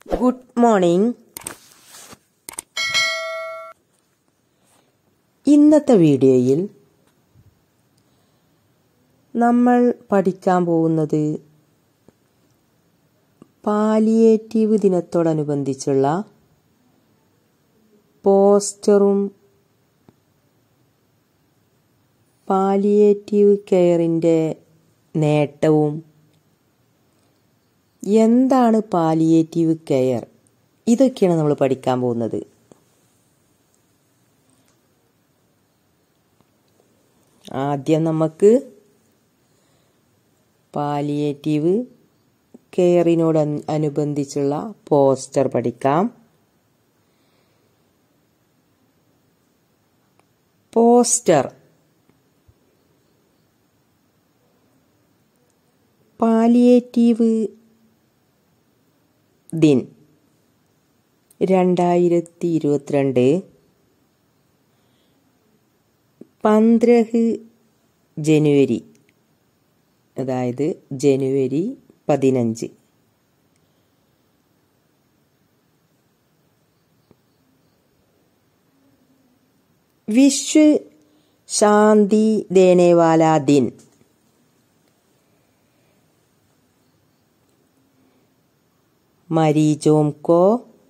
good morning ഇന്നത്തെ വീഡിയോയിൽ നമ്മൾ പഠിക്കാൻ പോകുന്നത് പാലിയേറ്റീവ് ദിനത്തോടനുബന്ധിച്ചുള്ള പോസ്റ്ററും പാലിയേറ്റീവ് കെയറിൻ്റെ നേട്ടവും എന്താണ് പാലിയേറ്റീവ് കെയർ ഇതൊക്കെയാണ് നമ്മൾ പഠിക്കാൻ പോകുന്നത് ആദ്യം നമുക്ക് പാലിയേറ്റീവ് കെയറിനോട് അനുബന്ധിച്ചുള്ള പോസ്റ്റർ പഠിക്കാം പോസ്റ്റർ പാലിയേറ്റീവ് ദിൻ രണ്ടായിരത്തി ഇരുപത്തിരണ്ട് പന്ത്രഹ് ജനുവരി അതായത് ജനുവരി പതിനഞ്ച് വിശ്വ ശാന്തി ദേനേവാല ദിൻ मरीजों को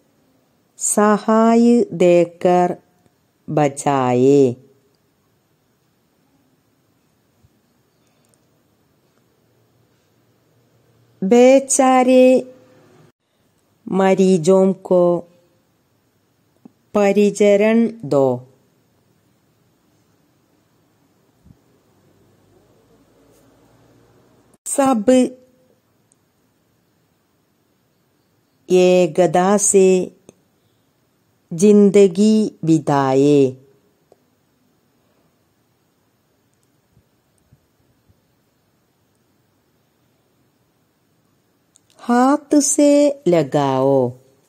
सहाय देकर बचाए बेचारे मरीजों को परिचरण दो सब एकदा से जिंदगी बिताए हाथ से लगाओ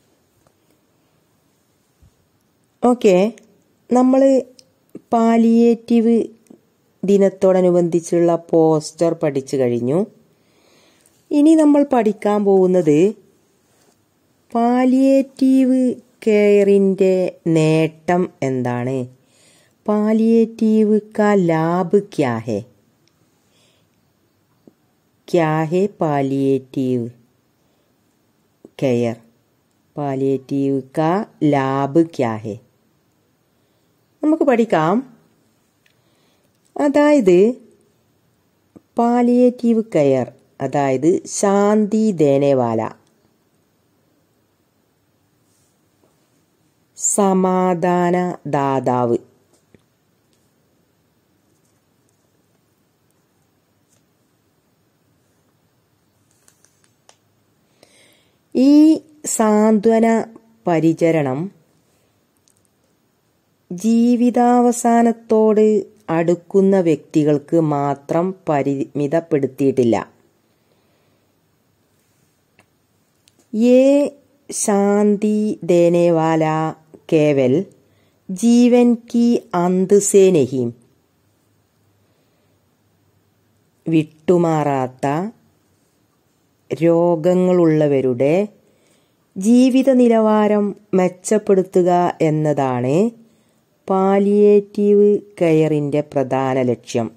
ഓക്കെ നമ്മൾ പാലിയേറ്റീവ് ദിനത്തോടനുബന്ധിച്ചുള്ള പോസ്റ്റർ പഠിച്ചു കഴിഞ്ഞു ഇനി നമ്മൾ പഠിക്കാൻ പോകുന്നത് പാലിയേറ്റീവ് കെയറിൻ്റെ നേട്ടം എന്താണ് പാലിയേറ്റീവ് കാ ലാഭ് ക്യാ ഹെ ക്യാ ഹെ പാലിയേറ്റീവ് കെയർ പാലിയേറ്റീവ് കാ ലാഭ് ക്യാ ഹെ നമുക്ക് പഠിക്കാം അതായത് പാലിയേറ്റീവ് കെയർ അതായത് ശാന്തി ദേനേവാല സമാധാന ദാതാവ് ഈ സാന്ത്വന പരിചരണം ജീവിതാവസാനത്തോട് അടുക്കുന്ന വ്യക്തികൾക്ക് മാത്രം പരിമിതപ്പെടുത്തിയിട്ടില്ല ये शांति देने वाला केवल जीवन की अंत से नहीं വിട്ടുമാറാത്ത രോഗങ്ങളുള്ളവരുടെ ജീവിത നിലവാരം മെച്ചപ്പെടുത്തുക എന്നതാണ് പാലിയേറ്റീവ് കെയറിൻ്റെ പ്രധാന ലക്ഷ്യം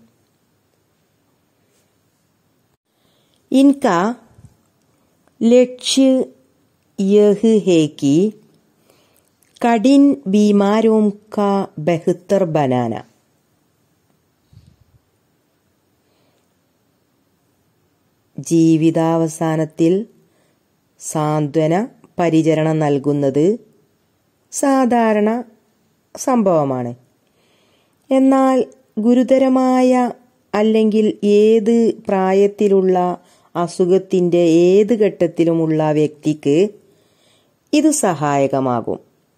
ഇൻക लक्ष्य यह है कि कठिन बीमारों का बेहतर बनाना ജീവിതാവസാനത്തിൽ സാന്ത്വന പരിചരണം നൽകുന്നത് സാധാരണ സംഭവമാണ് എന്നാൽ ഗുരുതരമായ അല്ലെങ്കിൽ ഏത് പ്രായത്തിലുള്ള അസുഖത്തിൻ്റെ ഏത് ഘട്ടത്തിലുമുള്ള വ്യക്തിക്ക് ഇത് സഹായകമാകും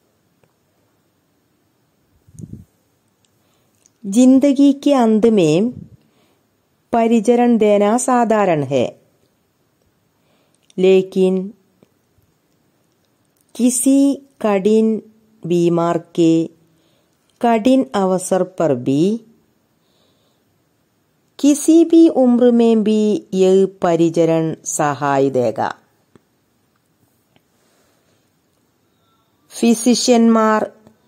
जिंदगी के अंत में परिचरण देना साधारण है लेकिन किसी कठिन बीमार के कठिन अवसर पर भी किसी भी उम्र में भी यह परिचरण सहाय देगा ഫിസിഷ്യന്മാർ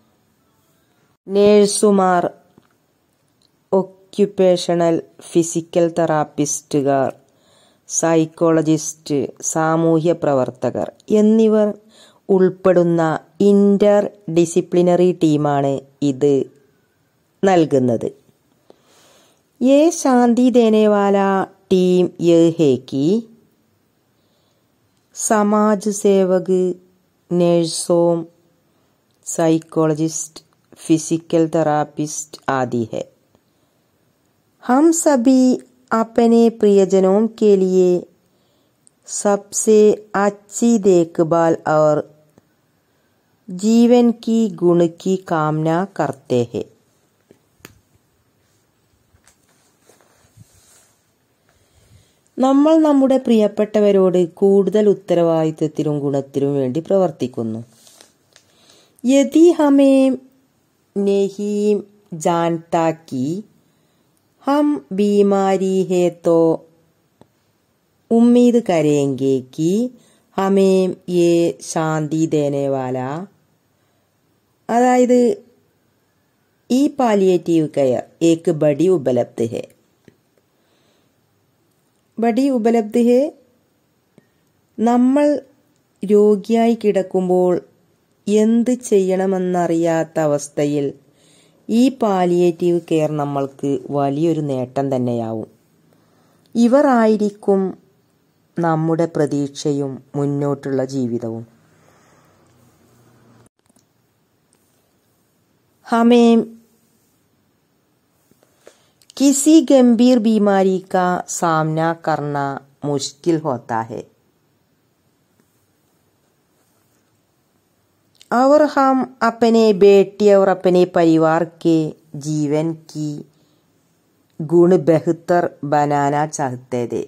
നേഴ്സുമാർ ഒക്യുപ്പേഷണൽ ഫിസിക്കൽ തെറാപ്പിസ്റ്റുകാർ സൈക്കോളജിസ്റ്റ് സാമൂഹ്യ പ്രവർത്തകർ എന്നിവർ ഉൾപ്പെടുന്ന ഇന്റർ ഡിസിപ്ലിനറി ടീമാണ് ഇത് നൽകുന്നത് ये शांति देने वाला टीम यह है कि समाज सेवक नर्सों साइकोलॉजिस्ट फिजिकल थेरापिस्ट आदि है हम सभी अपने प्रियजनों के लिए सबसे अच्छी देखभाल और जीवन की गुण की कामना करते हैं നമ്മൾ നമ്മുടെ പ്രിയപ്പെട്ടവരോട് കൂടുതൽ ഉത്തരവാദിത്വത്തിലും ഗുണത്തിലും വേണ്ടി പ്രവർത്തിക്കുന്നു യദി ഹമേ നെഹീം ജാൻതാ കി ഹം ബീമാരി ഹേ തോ ഉമ്മീദ് കരേങ്കെ കി ഹമേം യേ ശാന്തി ദേനെ വാല അതായത് ഈ പാലിയേറ്റീവ് കെയർ ഏക്ക് ബഡി ഉപലബ്ധ് ഹേ ബഡി ഉപലബ്ധി ഹേ നമ്മൾ രോഗിയായി കിടക്കുമ്പോൾ എന്ത് ചെയ്യണമെന്നറിയാത്ത അവസ്ഥയിൽ ഈ പാലിയേറ്റീവ് കെയർ നമ്മൾക്ക് വലിയൊരു നേട്ടം തന്നെയാവും ഇവർ ആയിരിക്കും നമ്മുടെ പ്രതീക്ഷയും മുന്നോട്ടുള്ള ജീവിതവും ഹമേം किसी गंभीर बीमारी का सामना करना मुश्किल होता है और हम अपने बेटे और अपने परिवार के जीवन की गुण बेहतर बनाना चाहते थे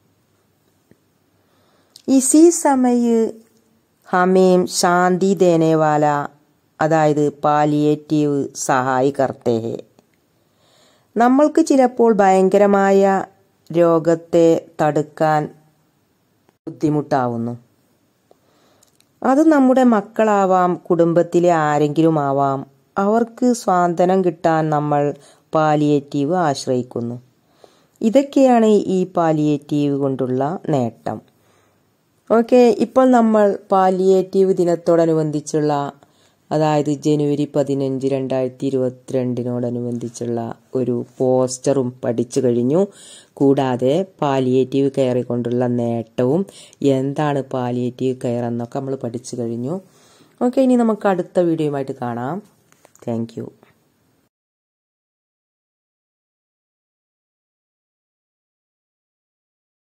इसी समय हमें शांति देने वाला അതായത് പാലിയേറ്റീവ് സഹായി കർത്തേ ഹേ നമ്മൾക്ക് ചിലപ്പോൾ ഭയങ്കരമായ രോഗത്തെ തടുക്കാൻ ബുദ്ധിമുട്ടാവുന്നു അത് നമ്മുടെ മക്കളാവാം കുടുംബത്തിലെ ആരെങ്കിലും ആവാം അവർക്ക് സ്വാതന്ത്ര്യം കിട്ടാൻ നമ്മൾ പാലിയേറ്റീവ് ആശ്രയിക്കുന്നു ഇതൊക്കെയാണ് ഈ പാലിയേറ്റീവ് കൊണ്ടുള്ള നേട്ടം ഓക്കെ ഇപ്പോൾ നമ്മൾ പാലിയേറ്റീവ് ദിനത്തോടനുബന്ധിച്ചുള്ള അതായത് ജനുവരി പതിനഞ്ച് രണ്ടായിരത്തി ഇരുപത്തിരണ്ടിനോടനുബന്ധിച്ചുള്ള ഒരു പോസ്റ്ററും പഠിച്ചു കഴിഞ്ഞു കൂടാതെ പാലിയേറ്റീവ് കെയർ കൊണ്ടുള്ള നേട്ടവും എന്താണ് പാലിയേറ്റീവ് കെയർ എന്നൊക്കെ നമ്മൾ പഠിച്ചു കഴിഞ്ഞു ഓക്കെ ഇനി നമുക്ക് അടുത്ത വീഡിയോയുമായിട്ട് കാണാം താങ്ക്